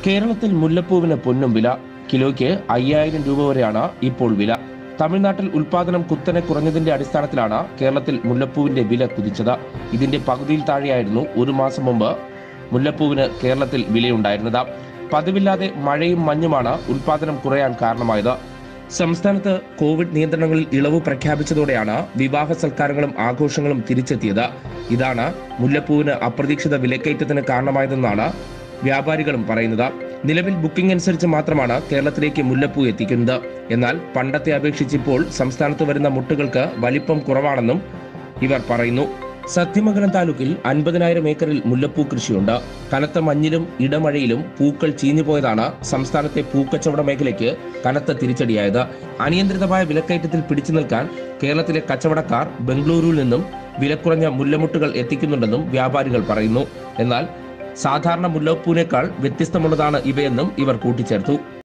കേരളത്തിൽ മുല്ലപ്പൂവിന് പൊന്നും വില കിലോയ്ക്ക് അയ്യായിരം രൂപ വരെയാണ് ഇപ്പോൾ വില തമിഴ്നാട്ടിൽ ഉൽപാദനം കുത്തനെ കുറഞ്ഞതിന്റെ അടിസ്ഥാനത്തിലാണ് കേരളത്തിൽ മുല്ലപ്പൂവിന്റെ വില കുതിച്ചത് ഇതിന്റെ പകുതിയിൽ താഴെയായിരുന്നു ഒരു മാസം മുമ്പ് മുല്ലപ്പൂവിന് കേരളത്തിൽ വിലയുണ്ടായിരുന്നത് പതിവില്ലാതെ മഴയും മഞ്ഞുമാണ് ഉൽപാദനം കുറയാൻ കാരണമായത് സംസ്ഥാനത്ത് കോവിഡ് നിയന്ത്രണങ്ങളിൽ ഇളവ് പ്രഖ്യാപിച്ചതോടെയാണ് വിവാഹ സൽക്കാരങ്ങളും ആഘോഷങ്ങളും തിരിച്ചെത്തിയത് ഇതാണ് മുല്ലപ്പൂവിന് അപ്രതീക്ഷിത വിലക്കയറ്റത്തിന് കാരണമായതെന്നാണ് വ്യാപാരികളും പറയുന്നത് നിലവിൽ ബുക്കിംഗ് അനുസരിച്ച് മാത്രമാണ് കേരളത്തിലേക്ക് മുല്ലപ്പൂ എത്തിക്കുന്നത് എന്നാൽ പണ്ടത്തെ അപേക്ഷിച്ച് ഇപ്പോൾ സംസ്ഥാനത്ത് വരുന്ന മുട്ടുകൾക്ക് വലിപ്പം കുറവാണെന്നും ഇവർ പറയുന്നു സത്യമംഗലം താലൂക്കിൽ അൻപതിനായിരം ഏക്കറിൽ മുല്ലപ്പൂ കൃഷിയുണ്ട് കനത്ത മഞ്ഞിലും ഇടമഴയിലും പൂക്കൾ ചീഞ്ഞുപോയതാണ് സംസ്ഥാനത്തെ പൂക്കച്ചവട മേഖലയ്ക്ക് കനത്ത തിരിച്ചടിയായത് അനിയന്ത്രിതമായ വിലക്കയറ്റത്തിൽ പിടിച്ചു നിൽക്കാൻ കേരളത്തിലെ കച്ചവടക്കാർ ബംഗളൂരുവിൽ നിന്നും വിലക്കുറഞ്ഞ മുല്ലമുട്ടുകൾ എത്തിക്കുന്നുണ്ടെന്നും വ്യാപാരികൾ പറയുന്നു എന്നാൽ സാധാരണ മുല്ലപ്പൂവിനേക്കാൾ വ്യത്യസ്തമുള്ളതാണ് ഇവയെന്നും ഇവർ കൂട്ടിച്ചേർത്തു